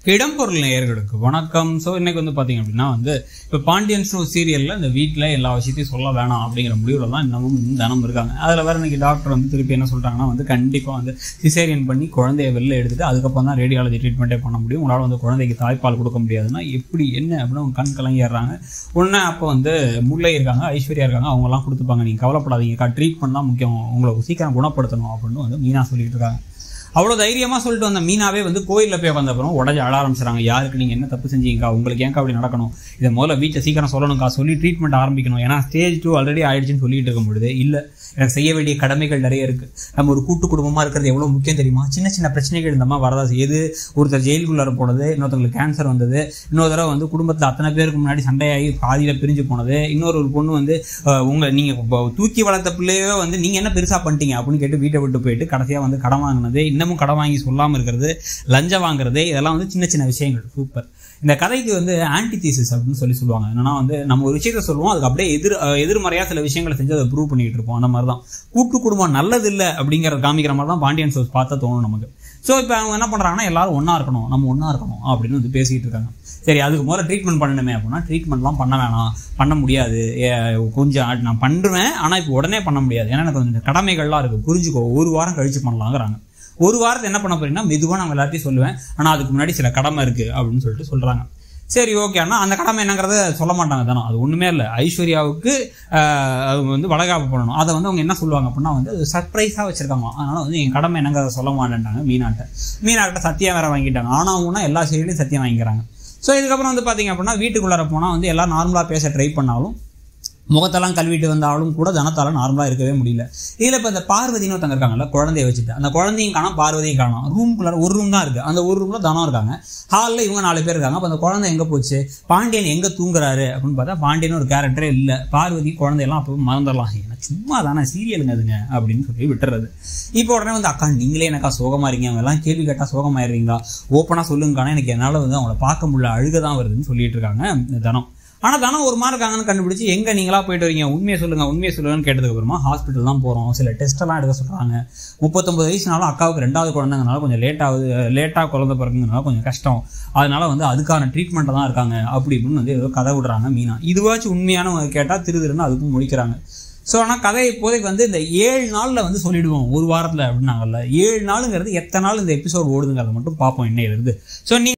இடம்பொருள் நேயர்களுக்கு வணக்கம் ஸோ இன்னைக்கு வந்து பார்த்தீங்க அப்படின்னா வந்து இப்போ பாண்டியன் ஷோ சீரியலில் இந்த வீட்டில் எல்லா விஷயத்தையும் சொல்ல வேணாம் அப்படிங்கிற முடிவில் தான் இன்னமும் தினம் இருக்காங்க அதில் வேறு இன்னைக்கு டாக்டர் வந்து திருப்பி என்ன சொல்கிறாங்கன்னா வந்து கண்டிப்பாக வந்து சிசேரியன் பண்ணி குழந்தைய வெளில எடுத்துட்டு அதுக்கப்புறம் தான் ரேடியாலஜி ட்ரீட்மெண்ட்டே பண்ண முடியும் உங்களால் வந்து குழந்தைக்கு தாய்ப்பால் கொடுக்க முடியாதுன்னா எப்படி என்ன அப்படின்னு அவங்க கண் கலங்கிடுறாங்க உடனே அப்போ வந்து முல்லை இருக்காங்க ஐஸ்வர்யா இருக்காங்க அவங்கலாம் கொடுத்துப்பாங்க நீங்கள் கவலைப்படாதீங்கக்கா ட்ரீட்மெண்ட் தான் முக்கியம் உங்களை சீக்கிரம் குணப்படுத்தணும் அப்படின்னு வந்து மீனா சொல்லிட்டு இருக்காங்க அவ்வளோ தைரியமாக சொல்லிட்டு வந்த மீனாவே வந்து கோயிலில் போய் வந்த அப்புறம் உடஞ்சி அழ ஆரம்பிச்சிடறாங்க யாருக்கு நீங்கள் என்ன தப்பு செஞ்சீங்கக்கா உங்களுக்கு ஏன்க்கா அப்படி நடக்கணும் இதை முதல்ல வீட்டில் சீக்கிரம் சொல்லணும்க்கா சொல்லி ட்ரீட்மெண்ட் ஆரம்பிக்கணும் ஏன்னா ஸ்டேஜ் டூ ஆல்ரெடி ஆயிடுச்சுன்னு சொல்லிட்டு இருக்கும் பொழுது இல்லை எனக்கு செய்ய வேண்டிய கடமைகள் நிறைய இருக்குது நம்ம ஒரு கூட்டு குடும்பமாக இருக்கிறது எவ்வளோ முக்கியம் தெரியுமா சின்ன சின்ன பிரச்சனைகள் இந்த மாதிரி வரதா செய்யுது ஒருத்தர் ஜெயிலுக்குள்ளார போனது இன்னொருத்தங்களுக்கு கேன்சர் வந்தது இன்னொரு தடவை வந்து குடும்பத்தில் அத்தனை பேருக்கு முன்னாடி சண்டையாகி பாதியில் பிரிஞ்சு போனது இன்னொரு ஒரு பொண்ணு வந்து அஹ், உங்க நீங்கள் தூக்கி வளர்த்த பிள்ளையவே வந்து நீங்கள் என்ன பெருசாக பண்ணிட்டீங்க அப்படின்னு கேட்டு வீட்டை விட்டு போயிட்டு கடைசியாக வந்து கடன் வாங்கினது இன்னமும் கடன் வாங்கி சொல்லாமல் இருக்கிறது லஞ்சம் வாங்குறது இதெல்லாம் வந்து சின்ன சின்ன விஷயங்கள் சூப்பர் இந்த கதைக்கு வந்து ஆன்டிதீசிஸ் அப்படின்னு சொல்லி சொல்லுவாங்க என்னன்னா வந்து நம்ம ஒரு விஷயத்த சொல்லுவோம் அதுக்கு அப்படியே எதிர் அஹ், எதிர்மறையா சில விஷயங்களை செஞ்சு அதை ப்ரூவ் பண்ணிட்டு இருப்போம் அந்த மாதிரி தான் கூட்டு குடும்பம் நல்லது இல்லை அப்படிங்கிறத காமிக்கிற மாதிரி தான் பாண்டியன் சோர்ஸ் பார்த்தா தோணும் நமக்கு ஸோ இப்போ அவங்க என்ன பண்ணுறாங்கன்னா எல்லாரும் ஒன்றா இருக்கணும் நம்ம ஒன்றா இருக்கணும் அப்படின்னு வந்து பேசிக்கிட்டு இருக்காங்க சரி அதுக்கு முதல்ல ட்ரீட்மெண்ட் பண்ணணுமே அப்படின்னா ட்ரீட்மெண்ட்லாம் பண்ண வேணாம் பண்ண முடியாது ஏ, கொஞ்சம் ஆ- நான் பண்ணுவேன் ஆனால் இப்போ உடனே பண்ண முடியாது ஏன்னா எனக்கு கொஞ்சம் கடமைகள்லாம் இருக்குது புரிஞ்சுக்கோ ஒரு வாரம் கழிச்சு பண்ணலாங்கிறாங்க ஒரு வாரத்தை என்ன பண்ண போறீங்கன்னா மெதுவாக நான் எல்லாத்தையும் சொல்லுவேன் ஆனால் அதுக்கு முன்னாடி சில கடமை இருக்குது அப்படின்னு சொல்லிட்டு சொல்கிறாங்க சரி ஓகே அண்ணா அந்த கடமை என்னங்கிறத சொல்ல மாட்டாங்க தானே அது ஒன்றுமே இல்லை ஐஸ்வர்யாவுக்கு ஆஹ், அவங்க வந்து வளகாப்பு பண்ணணும் அதை வந்து அவங்க என்ன சொல்லுவாங்க அப்படின்னா வந்து சர்ப்ரைஸாக வச்சிருக்காங்க அதனால வந்து என் கடமை என்னங்கிறத சொல்ல மாட்டேன்ட்டாங்க மீனாட்ட மீனாக்கிட்ட சத்தியம் வேற வாங்கிட்டாங்க ஆனால் அவங்கன்னா எல்லா சைட்லையும் சத்தியம் வாங்கிக்கிறாங்க ஸோ இதுக்கப்புறம் வந்து பார்த்தீங்க அப்படின்னா வீட்டுக்குள்ளார போனால் வந்து எல்லாம் நார்மலாக பேச ட்ரை பண்ணாலும் முகத்தெல்லாம் கழுவிட்டு வந்தாலும் கூட ஜனத்தால நார்மலாக இருக்கவே முடியல இதில் இப்போ இந்த பார்வதினு ஒருத்தங்க இருக்காங்கல்ல குழந்தைய வச்சுட்டு அந்த குழந்தையும் காணோம் பார்வதியும் காணோம் ரூம்குள்ளார ஒரு ரூம் தான் இருக்குது அந்த ஒரு ரூமில் தனம் இருக்காங்க ஹாலில் இவங்க நாலு பேர் இருக்காங்க அப்போ அந்த குழந்தை எங்கே போச்சு பாண்டியன் எங்கே தூங்குறாரு அப்படின்னு பார்த்தா பாண்டியன் ஒரு கேரக்டரே இல்லை பார்வதி குழந்தையெல்லாம் அப்போ மறந்துடலாம் எனக்கு சும்மா தானே சீரியலுங்க அதுங்க அப்படின்னு சொல்லி விட்டுறது இப்போ உடனே வந்து அக்கா நீங்களே எனக்கா சோகமா இருக்கீங்க அவங்க எல்லாம் கேள்வி கேட்டால் சோகமாயிருவீங்களா ஓப்பனாக சொல்லுங்கக்கான எனக்கு என்னால் வந்து அவங்கள பார்க்க முடியல அழுக தான் வருதுன்னு சொல்லிட்டு இருக்காங்க இந்த தனம் ஆனால் தானே ஒரு மாதிரி இருக்காங்கன்னு கண்டுபிடிச்சி எங்கே நீங்களா போயிட்டு வரீங்க உண்மையை சொல்லுங்க உண்மையை சொல்லுங்கன்னு கேட்டதுக்கு அப்புறமா ஹாஸ்பிட்டல் தான் போகிறோம் சில டெஸ்ட் எல்லாம் எடுக்க சொல்கிறாங்க முப்பத்தொம்பது வயசுனாலும் அக்காவுக்கு ரெண்டாவது குழந்தைங்கனால கொஞ்சம் லேட் ஆகுது லேட்டாக குழந்தை பிறகுங்கனால கொஞ்சம் கஷ்டம் அதனால வந்து அதுக்கான ட்ரீட்மெண்ட்டை தான் இருக்காங்க அப்படி இப்படின்னு வந்து ஏதோ கதை விடுறாங்க மீனா இதுவாச்சும் உண்மையானவங்க கேட்டால் திரு திருன்னு அதுக்கும் முடிக்கிறாங்க ஸோ ஆனால் கதை இப்போதைக்கு வந்து இந்த ஏழு நாளில் வந்து சொல்லிடுவோம் ஒரு வாரத்தில் அப்படின்னாங்கல்ல ஏழு நாளுங்கிறது எத்தனை நாள் இந்த எபிசோட் ஓடுதுங்கிறத மட்டும் பார்ப்போம் இன்னையிலிருந்து ஸோ நீ